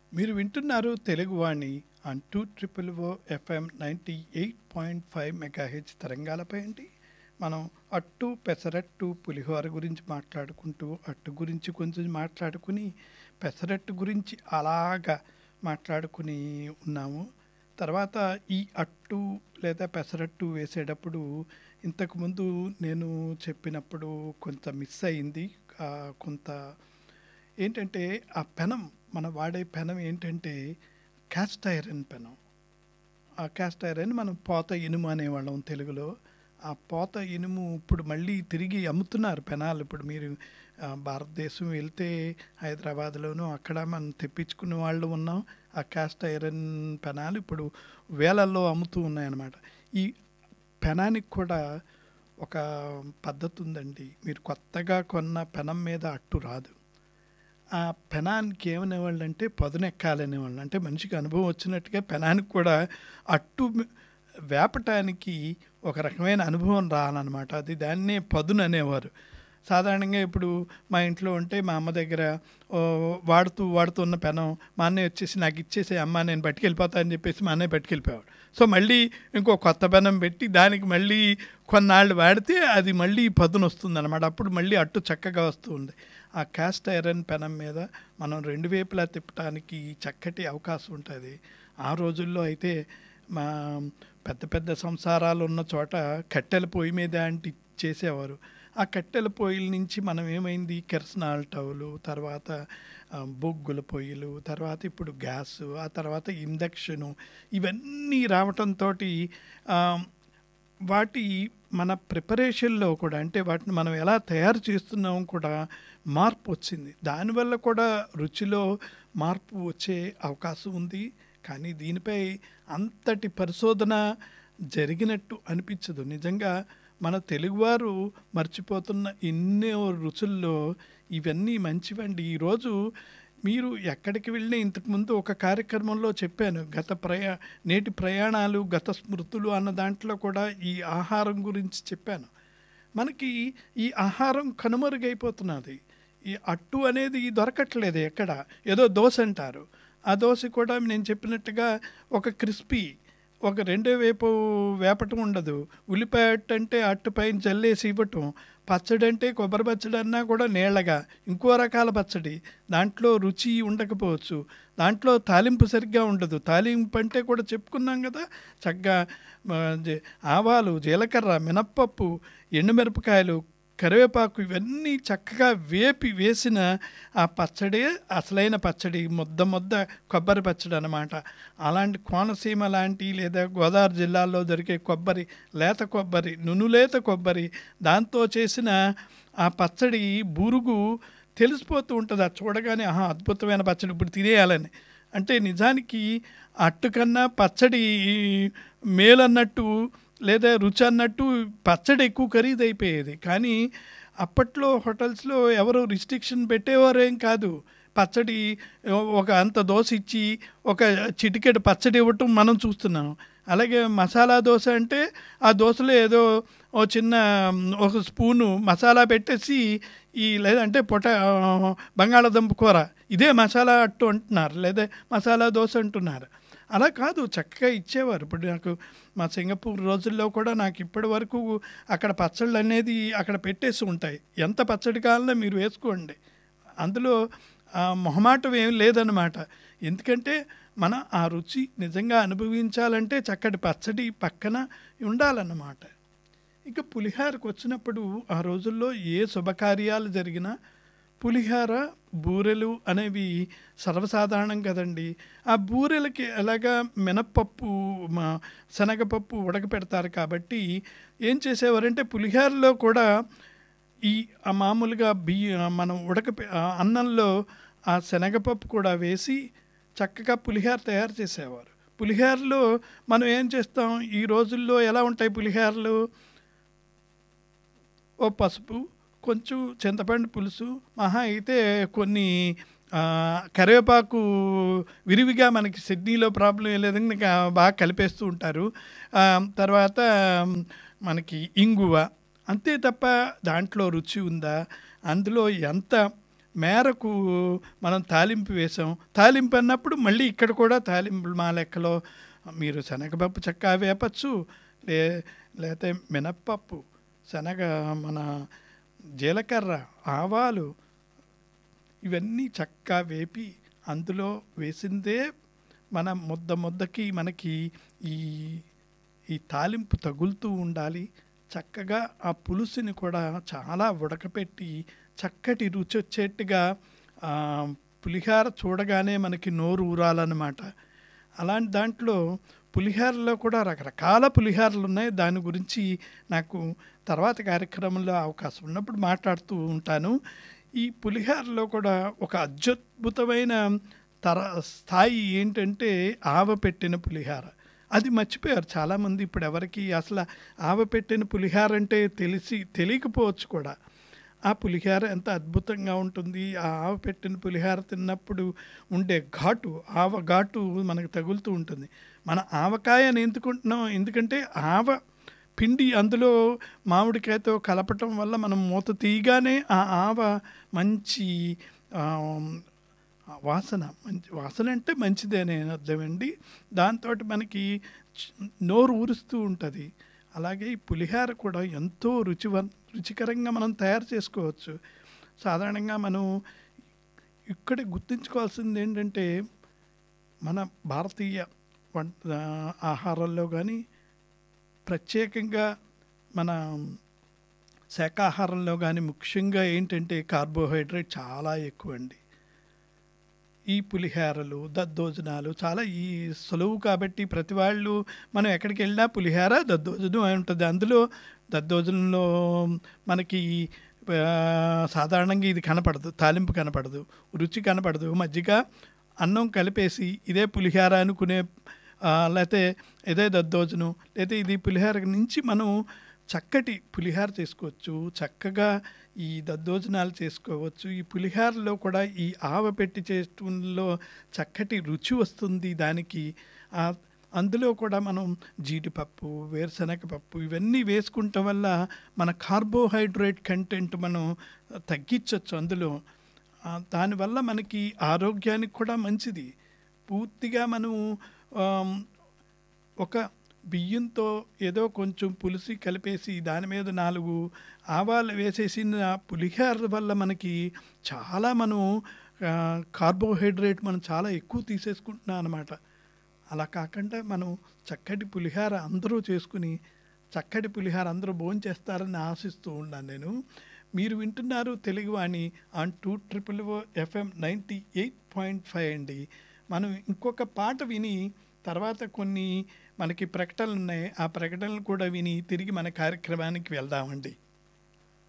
మీరు వింటున్నారు Teluguvani on two triple O FM ninety eight point five megahertz తరంగాలపై అండి మనం అట్టు పెసరట్టు పులిహోర గురించి మాట్లాడుకుంటూ అట్టు గురించి కొంచెం మాట్లాడుకుని పెసరట్టు గురించి అలాగా మాట్లాడుకుని ఉన్నాము తర్వాత ఈ అట్టు లేదా పెసరట్టు వేసేటప్పుడు ఇంతకుముందు నేను చెప్పినప్పుడు కొంత మిస్ అయింది ఆ, కొంత ఏంటంటే ఆ పెనం మనం వాడే పెనం ఏంటంటే క్యాస్ట్ ఐరన్ పెనం ఆ క్యాస్ట్ ఐరన్ మనం పోత ఇనుము అనేవాళ్ళం తెలుగులో ఆ పోత ఇనుము ఇప్పుడు మళ్ళీ తిరిగి అమ్ముతున్నారు పెనాలు ఇప్పుడు మీరు ఆ, భారతదేశం వెళ్తే హైదరాబాద్లోనూ అక్కడ మనం తెప్పించుకునే వాళ్ళు ఉన్నాం ఆ క్యాస్ట్ ఐరన్ పెనాలు ఇప్పుడు వేలల్లో అమ్ముతూ ఉన్నాయన్నమాట ఈ పెనానికి కూడా ఒక పద్ధతి ఉందండి మీరు కొత్తగా కొన్న పెనం మీద అట్టు రాదు ఆ పెనానికి ఏమనేవాళ్ళు అంటే పదునెక్కాలనేవాళ్ళు అంటే మనిషికి అనుభవం వచ్చినట్టుగా పెనానికి కూడా అట్టు మి- వేపటానికి ఒక రకమైన అనుభవం రావాలన్నమాట అది దాన్నే పదును అనేవారు సాధారణంగా ఇప్పుడు మా ఇంట్లో ఉంటే మా అమ్మ దగ్గర ఓ, వాడుతూ వాడుతున్న పెనం మా అన్నయ్య వచ్చేసి నాకు ఇచ్చేసి అమ్మ నేను పట్టుకెళ్ళిపోతా అని చెప్పేసి మా అన్నయ్య పట్టుకెళ్ళిపోయాడు సో మళ్ళీ ఇంకో కొత్త పెనం పెట్టి దానికి మళ్ళీ కొన్నాళ్ళు వాడితే అది మళ్ళీ పదును వస్తుంది అనమాట అప్పుడు మళ్ళీ అట్టు చక్కగా వస్తుంది ఆ క్యాస్ట్ ఐరన్ పెనం మీద మనం రెండు వైపులా తిప్పడానికి చక్కటి అవకాశం ఉంటుంది ఆ రోజుల్లో అయితే మా పెద్ద పెద్ద సంసారాలు ఉన్న చోట కట్టెల పొయ్యి మీద అంటి చేసేవారు ఆ కట్టెల పొయ్యిల నుంచి మనం ఏమైంది కెరసనాల్ టవులు తర్వాత ఆ, బొగ్గుల పొయ్యిలు తర్వాత ఇప్పుడు గ్యాస్ ఆ తర్వాత ఇండక్షను ఇవన్నీ రావటంతో వాటి మన ప్రిపరేషన్లో కూడా అంటే వాటిని మనం ఎలా తయారు చేస్తున్నాం కూడా మార్పు వచ్చింది దానివల్ల కూడా రుచిలో మార్పు వచ్చే అవకాశం ఉంది కానీ దీనిపై అంతటి పరిశోధన జరిగినట్టు అనిపించదు నిజంగా మన తెలుగువారు మర్చిపోతున్న ఎన్నో రుచుల్లో ఇవన్నీ మంచివండి ఈరోజు మీరు ఎక్కడికి వెళ్ళినా ఇంతకుముందు ఒక కార్యక్రమంలో చెప్పాను గత ప్రయా నేటి ప్రయాణాలు గత స్మృతులు అన్న దాంట్లో కూడా ఈ ఆహారం గురించి చెప్పాను మనకి ఈ ఆహారం కనుమరుగైపోతున్నది ఈ అట్టు అనేది దొరకట్లేదు ఎక్కడ ఏదో దోశ అంటారు ఆ దోశ కూడా నేను చెప్పినట్టుగా ఒక క్రిస్పీ ఒక రెండో వైపు వేపటం ఉండదు ఉల్లిపాయ అట్టు అంటే అట్టు పైన జల్లేసి ఇవ్వటం పచ్చడి అంటే కొబ్బరి పచ్చడి అన్నా కూడా నీళ్ళగా ఇంకో రకాల పచ్చడి దాంట్లో రుచి ఉండకపోవచ్చు దాంట్లో తాలింపు సరిగ్గా ఉండదు తాలింపు అంటే కూడా చెప్పుకున్నాం కదా చక్కగా ఆ, జే- ఆవాలు జీలకర్ర మినప్పప్పు ఎండుమిరపకాయలు కరివేపాకు ఇవన్నీ చక్కగా వేపి వేసిన ఆ పచ్చడి అసలైన పచ్చడి ముద్ద ముద్ద కొబ్బరి పచ్చడి అనమాట అలాంటి కోనసీమ లాంటి లేదా గోదావరి జిల్లాలో దొరికే కొబ్బరి లేత కొబ్బరి నునులేత కొబ్బరి దాంతో చేసిన ఆ పచ్చడి బూరుగు తెలిసిపోతూ ఉంటుంది అది చూడగానే ఆహా అద్భుతమైన పచ్చడి ఇప్పుడు తినేయాలని అంటే నిజానికి అట్టు కన్నా పచ్చడి మేలన్నట్టు లేదా రుచి అన్నట్టు పచ్చడి ఎక్కువ ఖరీదైపోయేది కానీ అప్పట్లో హోటల్స్లో ఎవరు రిస్ట్రిక్షన్ పెట్టేవారేం కాదు పచ్చడి ఒక అంత దోశ ఇచ్చి ఒక చిటికెడు పచ్చడి ఇవ్వటం మనం చూస్తున్నాం అలాగే మసాలా దోశ అంటే ఆ దోశలో ఏదో ఓ చిన్న ఒక స్పూను మసాలా పెట్టేసి ఈ లేదంటే పొట బంగాళాదుంప కూర ఇదే మసాలా అట్టు అంటున్నారు లేదా మసాలా దోశ అంటున్నారు అలా కాదు చక్కగా ఇచ్చేవారు ఇప్పుడు నాకు మా సింగపూర్ రోజుల్లో కూడా నాకు ఇప్పటి వరకు అక్కడ పచ్చళ్ళు అనేది అక్కడ పెట్టేసి ఉంటాయి ఎంత పచ్చడి కావాలన్నా మీరు వేసుకోండి అందులో ఆ మొహమాటం ఏం లేదనమాట ఎందుకంటే మన ఆ రుచి నిజంగా అనుభవించాలంటే చక్కటి పచ్చడి పక్కన ఉండాలన్నమాట ఇక పులిహారకు వచ్చినప్పుడు ఆ రోజుల్లో ఏ శుభకార్యాలు జరిగినా పులిహార బూరెలు అనేవి సర్వసాధారణం కదండి ఆ బూరెలకి ఎలాగా మినప్పప్పు మా శనగపప్పు ఉడకపెడతారు కాబట్టి ఏం చేసేవారంటే పులిహారలో కూడా ఈ ఆ మామూలుగా బియ్య మనం ఉడక అన్నంలో ఆ శనగపప్పు కూడా వేసి చక్కగా పులిహార తయారు చేసేవారు పులిహారలో మనం ఏం చేస్తాం ఈ రోజుల్లో ఎలా ఉంటాయి పులిహారలు ఓ పసుపు కొంచెం చింతపండు పులుసు మహా అయితే కొన్ని ఆ, కరివేపాకు విరివిగా మనకి సిడ్నీలో ప్రాబ్లం ఏం లేదు ఇంకా బాగా కలిపేస్తూ ఉంటారు ఆ, తర్వాత మనకి ఇంగువ అంతే తప్ప దాంట్లో రుచి ఉందా అందులో ఎంత మేరకు మనం తాలింపు వేసాం తాలింపు అన్నప్పుడు మళ్ళీ ఇక్కడ కూడా తాలింపు మా లెక్కలో మీరు శనగపప్పు చక్కా వేపచ్చు లే లేకపోతే మినప్పప్పు శనగ మన జీలకర్ర ఆవాలు ఇవన్నీ చక్కగా వేపి అందులో వేసిందే మన ముద్ద ముద్దకి మనకి ఈ ఈ తాలింపు తగులుతూ ఉండాలి చక్కగా ఆ పులుసుని కూడా చాలా ఉడకపెట్టి చక్కటి రుచి వచ్చేట్టుగా ఆ, పులిహార చూడగానే మనకి నోరు ఊరాలన్నమాట అలాంటి దాంట్లో పులిహారలో కూడా రకరకాల పులిహారలు ఉన్నాయి దాని గురించి నాకు తర్వాత కార్యక్రమంలో అవకాశం ఉన్నప్పుడు మాట్లాడుతూ ఉంటాను ఈ పులిహారలో కూడా ఒక అత్యద్భుతమైన తర స్థాయి ఏంటంటే ఆవ పెట్టిన పులిహార అది మర్చిపోయారు చాలామంది ఇప్పుడు ఎవరికి అసలు ఆవ పెట్టిన పులిహార అంటే తెలిసి తెలియకపోవచ్చు కూడా ఆ పులిహార ఎంత అద్భుతంగా ఉంటుంది ఆ ఆవ పెట్టిన పులిహార తిన్నప్పుడు ఉండే ఘాటు ఆవ ఘాటు మనకు తగులుతూ ఉంటుంది మన ఆవకాయని ఎందుకుంటున్నాం ఎందుకంటే ఆవ పిండి అందులో మామిడికాయతో కలపటం వల్ల మనం మూత తీయగానే ఆ ఆవ మంచి ఆ, వాసన మంచి వాసన అంటే మంచిదేనే అర్థమండి దాంతో మనకి చ్- నోరు ఊరుస్తూ ఉంటుంది అలాగే ఈ పులిహార కూడా ఎంతో రుచివ రుచికరంగా మనం తయారు చేసుకోవచ్చు సాధారణంగా మనం ఇక్కడ గుర్తుంచుకోవాల్సింది ఏంటంటే మన భారతీయ వంట ఆహారాల్లో కానీ ప్రత్యేకంగా మన శాకాహారంలో కానీ ముఖ్యంగా ఏంటంటే కార్బోహైడ్రేట్ చాలా ఎక్కువ అండి ఈ పులిహారలు దద్దోజనాలు చాలా ఈ సులువు కాబట్టి ప్రతి వాళ్ళు మనం ఎక్కడికి వెళ్ళినా పులిహార దద్దోజనం అని ఉంటుంది అందులో దద్దోజనంలో మనకి ఆ, సాధారణంగా ఇది కనపడదు తాలింపు కనపడదు రుచి కనపడదు మజ్జిగ అన్నం కలిపేసి ఇదే పులిహార అనుకునే ఆ, లేకపోతే ఇదే దద్దోజనం లేకపోతే ఇది పులిహార నుంచి మనం చక్కటి పులిహార చేసుకోవచ్చు చక్కగా ఈ దద్దోజనాలు చేసుకోవచ్చు ఈ పులిహారలో కూడా ఈ ఆవ పెట్టి చేయటంలో చక్కటి రుచి వస్తుంది దానికి ఆ అందులో కూడా మనం జీడిపప్పు వేరుశనగ పప్పు ఇవన్నీ వేసుకుంటాం వల్ల మన కార్బోహైడ్రేట్ కంటెంట్ మనం తగ్గించవచ్చు అందులో ఆ, దానివల్ల మనకి ఆరోగ్యానికి కూడా మంచిది పూర్తిగా మనం ఆమ్, ఒక బియ్యంతో ఏదో కొంచెం పులిసి కలిపేసి దాని మీద నాలుగు ఆవాలు వేసేసిన పులిహార వల్ల మనకి చాలా మనం ఆ, కార్బోహైడ్రేట్ మనం చాలా ఎక్కువ తీసేసుకుంటున్నాం అనమాట అలా కాకుండా మనం చక్కటి పులిహార అందరూ చేసుకుని చక్కటి పులిహార అందరూ భోజనం చేస్తారని ఆశిస్తూ ఉన్నాను నేను మీరు వింటున్నారు Teluguvani on two triple O FM ninety eight point five అండి మనం ఇంకొక పాట విని తర్వాత కొన్ని మనకి ప్రకటనలు ఉన్నాయి ఆ ప్రకటనలు కూడా విని తిరిగి మన కార్యక్రమానికి వెళ్దామండి